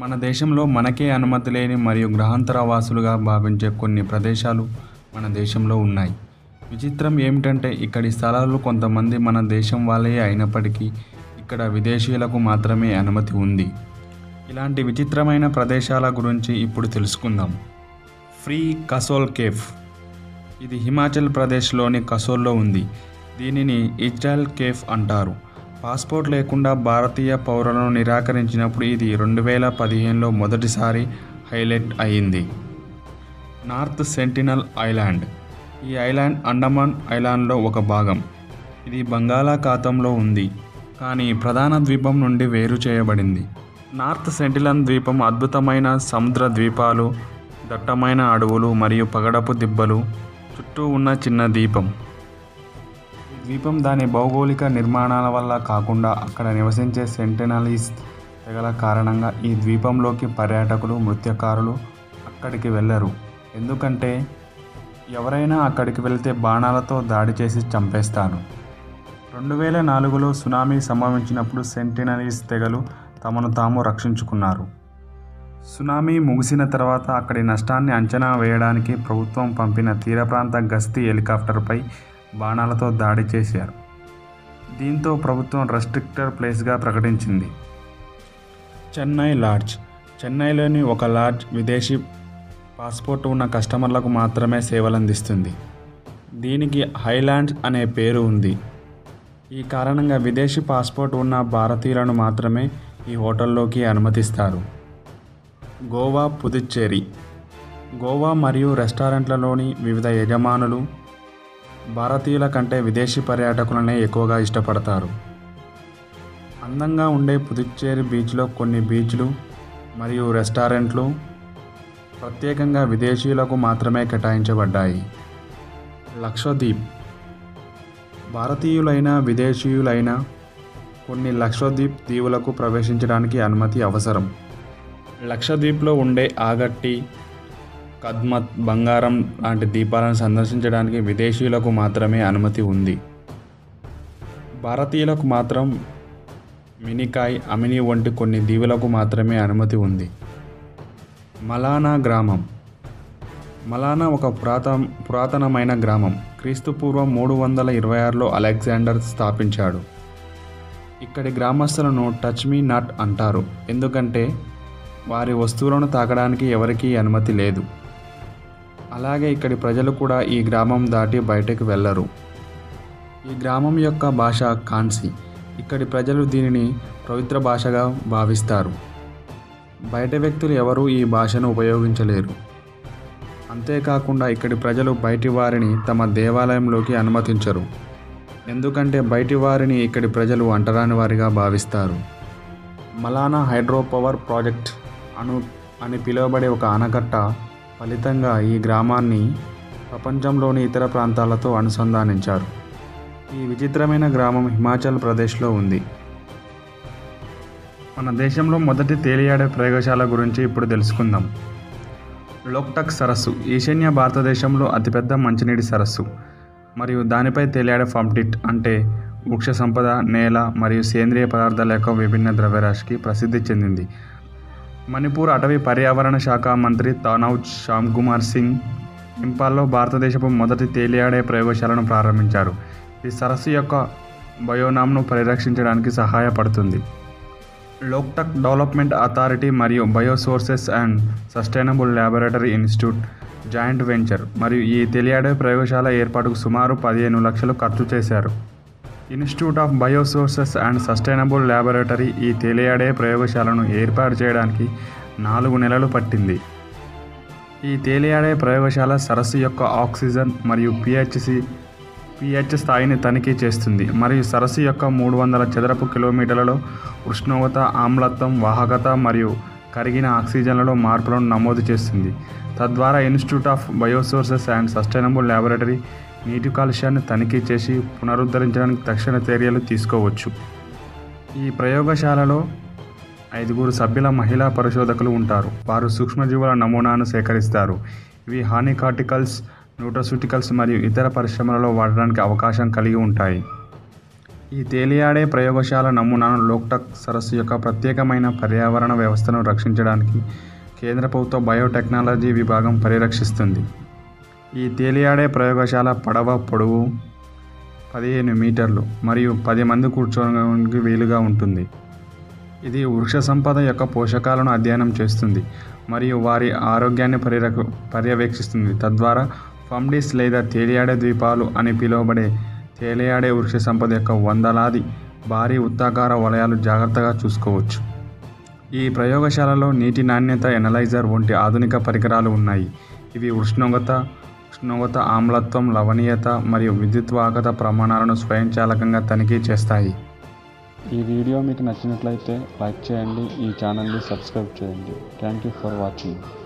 మన దేశంలో మనకే అనుమతి లేని మరియు గ్రహాంతర వాసులుగా భావించే కొన్ని ప్రదేశాలు మన దేశంలో ఉన్నాయి విచిత్రం ఏమిటంటే ఇక్కడి స్థలాలు కొంతమంది మన దేశం వాళ్ళే అయినప్పటికీ ఇక్కడ విదేశీయులకు మాత్రమే అనుమతి ఉంది ఇలాంటి విచిత్రమైన ప్రదేశాల గురించి ఇప్పుడు తెలుసుకుందాం ఫ్రీ కసోల్ కేఫ్ ఇది హిమాచల్ ప్రదేశ్లోని కసోల్లో ఉంది దీనిని ఇజ్రాయల్ కేఫ్ అంటారు పాస్పోర్ట్ లేకుండా భారతీయ పౌరులను నిరాకరించినప్పుడు ఇది రెండు వేల పదిహేనులో మొదటిసారి హైలైట్ అయింది నార్త్ సెంటినల్ ఐలాండ్ ఈ ఐలాండ్ అండమాన్ ఐలాండ్లో ఒక భాగం ఇది బంగాళాఖాతంలో ఉంది కానీ ప్రధాన ద్వీపం నుండి వేరు చేయబడింది నార్త్ సెంటినల్ ద్వీపం అద్భుతమైన సముద్ర ద్వీపాలు దట్టమైన అడవులు మరియు పగడపు దిబ్బలు చుట్టూ ఉన్న చిన్న ద్వీపం ఈ ద్వీపం దాని భౌగోళిక నిర్మాణాల వల్ల కాకుండా అక్కడ నివసించే సెంటెనలీస్ తెగల కారణంగా ఈ ద్వీపంలోకి పర్యాటకులు నృత్యకారులు అక్కడికి వెళ్ళరు ఎందుకంటే ఎవరైనా అక్కడికి వెళ్తే బాణాలతో దాడి చేసి చంపేస్తారు రెండు వేల నాలుగులో సునామీ సంభవించినప్పుడు సెంటినలీస్ తెగలు తమను తాము రక్షించుకున్నారు సునామీ ముగిసిన తర్వాత అక్కడి నష్టాన్ని అంచనా వేయడానికి ప్రభుత్వం పంపిన తీర ప్రాంత గస్తీ హెలికాప్టర్పై బాణాలతో దాడి చేశారు దీంతో ప్రభుత్వం రెస్ట్రిక్టర్ ప్లేస్గా ప్రకటించింది చెన్నై లాడ్జ్ చెన్నైలోని ఒక లాడ్జ్ విదేశీ పాస్పోర్ట్ ఉన్న కస్టమర్లకు మాత్రమే సేవలందిస్తుంది దీనికి హైలాండ్స్ అనే పేరు ఉంది ఈ కారణంగా విదేశీ పాస్పోర్ట్ ఉన్న భారతీయులను మాత్రమే ఈ హోటల్లోకి అనుమతిస్తారు గోవా పుదుచ్చేరి గోవా మరియు రెస్టారెంట్లలోని వివిధ యజమానులు భారతీయుల కంటే విదేశీ పర్యాటకులనే ఎక్కువగా ఇష్టపడతారు అందంగా ఉండే పుదుచ్చేరి బీచ్లో కొన్ని బీచ్లు మరియు రెస్టారెంట్లు ప్రత్యేకంగా విదేశీయులకు మాత్రమే కేటాయించబడ్డాయి లక్షద్వీప్ భారతీయులైన విదేశీయులైన కొన్ని లక్షద్వీప్ దీవులకు ప్రవేశించడానికి అనుమతి అవసరం లక్షద్వీప్లో ఉండే ఆగట్టి కద్మత్ బంగారం లాంటి దీపాలను సందర్శించడానికి విదేశీయులకు మాత్రమే అనుమతి ఉంది భారతీయులకు మాత్రం మినికాయ్ అమిని వంటి కొన్ని దీవులకు మాత్రమే అనుమతి ఉంది మలానా గ్రామం మలానా ఒక పురాతన పురాతనమైన గ్రామం క్రీస్తు పూర్వం మూడు వందల ఇరవై ఆరులో అలెగ్జాండర్ స్థాపించాడు ఇక్కడి గ్రామస్తులను టచ్ మీ నాట్ అంటారు ఎందుకంటే వారి వస్తువులను తాకడానికి ఎవరికీ అనుమతి లేదు అలాగే ఇక్కడి ప్రజలు కూడా ఈ గ్రామం దాటి బయటకు వెళ్ళరు ఈ గ్రామం యొక్క భాష కాన్సీ ఇక్కడి ప్రజలు దీనిని పవిత్ర భాషగా భావిస్తారు బయట వ్యక్తులు ఎవరూ ఈ భాషను ఉపయోగించలేరు అంతేకాకుండా ఇక్కడి ప్రజలు బయటి వారిని తమ దేవాలయంలోకి అనుమతించరు ఎందుకంటే బయటి వారిని ఇక్కడి ప్రజలు అంటరాని వారిగా భావిస్తారు మలానా హైడ్రో పవర్ ప్రాజెక్ట్ అను అని పిలువబడే ఒక ఆనకట్ట ఫలితంగా ఈ గ్రామాన్ని ప్రపంచంలోని ఇతర ప్రాంతాలతో అనుసంధానించారు ఈ విచిత్రమైన గ్రామం హిమాచల్ ప్రదేశ్లో ఉంది మన దేశంలో మొదటి తేలియాడే ప్రయోగశాల గురించి ఇప్పుడు తెలుసుకుందాం లోక్టక్ సరస్సు ఈశాన్య భారతదేశంలో అతిపెద్ద మంచినీటి సరస్సు మరియు దానిపై తేలియాడే ఫాంప్టిట్ అంటే వృక్ష సంపద నేల మరియు సేంద్రియ పదార్థాల యొక్క విభిన్న ద్రవ్యరాశికి ప్రసిద్ధి చెందింది మణిపూర్ అటవీ పర్యావరణ శాఖ మంత్రి తానౌజ్ శ్యామ్ కుమార్ సింగ్ ఇంపాల్లో భారతదేశపు మొదటి తేలియాడే ప్రయోగశాలను ప్రారంభించారు ఈ సరస్సు యొక్క బయోనామ్ను పరిరక్షించడానికి సహాయపడుతుంది లోక్టక్ డెవలప్మెంట్ అథారిటీ మరియు bioresources and sustainable laboratory institute joint venture మరియు ఈ తెలియాడే ప్రయోగశాల ఏర్పాటుకు సుమారు పదిహేను లక్షలు ఖర్చు చేశారు institute of bioresources and sustainable laboratory ఈ తేలియాడే ప్రయోగశాలను ఏర్పాటు చేయడానికి నాలుగు నెలలు పట్టింది ఈ తేలియాడే ప్రయోగశాల సరస్సు యొక్క ఆక్సిజన్ మరియు పిహెచ్సి పిహెచ్ స్థాయిని తనిఖీ చేస్తుంది మరియు సరస్సు యొక్క మూడు వందల చదరపు కిలోమీటర్లలో ఉష్ణోగ్రత ఆమ్లత్వం వాహకత మరియు కరిగిన ఆక్సిజన్లలో మార్పులను నమోదు చేస్తుంది తద్వారా institute of bioresources and sustainable laboratory నీటి కాలుష్యాన్ని తనిఖీ చేసి పునరుద్ధరించడానికి తక్షణ చర్యలు తీసుకోవచ్చు ఈ ప్రయోగశాలలో ఐదుగురు సభ్యుల మహిళా పరిశోధకులు ఉంటారు వారు సూక్ష్మజీవుల నమూనాను సేకరిస్తారు ఇవి హానికార్టికల్స్ న్యూట్రసూటికల్స్ మరియు ఇతర పరిశ్రమలలో వాడడానికి అవకాశం కలిగి ఉంటాయి ఈ తేలియాడే ప్రయోగశాల నమూనాను లోక్టక్ సరస్సు యొక్క ప్రత్యేకమైన పర్యావరణ వ్యవస్థను రక్షించడానికి కేంద్ర ప్రభుత్వ బయోటెక్నాలజీ విభాగం పరిరక్షిస్తుంది ఈ తేలియాడే ప్రయోగశాల పడవ పొడవు పదిహేను మీటర్లు మరియు పది మంది కూర్చోడానికి వీలుగా ఉంటుంది ఇది వృక్ష సంపద యొక్క పోషకాలను అధ్యయనం చేస్తుంది మరియు వారి ఆరోగ్యాన్ని పరిరక పర్యవేక్షిస్తుంది తద్వారా ఫమ్డిస్ లేదా తేలియాడే ద్వీపాలు అని పిలువబడే తేలియాడే వృక్ష సంపద యొక్క వందలాది భారీ వృత్తాకార వలయాలు జాగ్రత్తగా చూసుకోవచ్చు ఈ ప్రయోగశాలలో నీటి నాణ్యత ఎనలైజర్ వంటి ఆధునిక పరికరాలు ఉన్నాయి ఇవి ఉష్ణోగ్రత ఉష్ణోగ్రత ఆమ్లత్వం లవణీయత మరియు విద్యుత్ వాహకత ప్రమాణాలను స్వయంచాలకంగా తనిఖీ చేస్తాయి ఈ వీడియో మీకు నచ్చినట్లయితే లైక్ చేయండి ఈ ఛానల్ని సబ్స్క్రైబ్ చేయండి థ్యాంక్ యూ ఫర్ వాచింగ్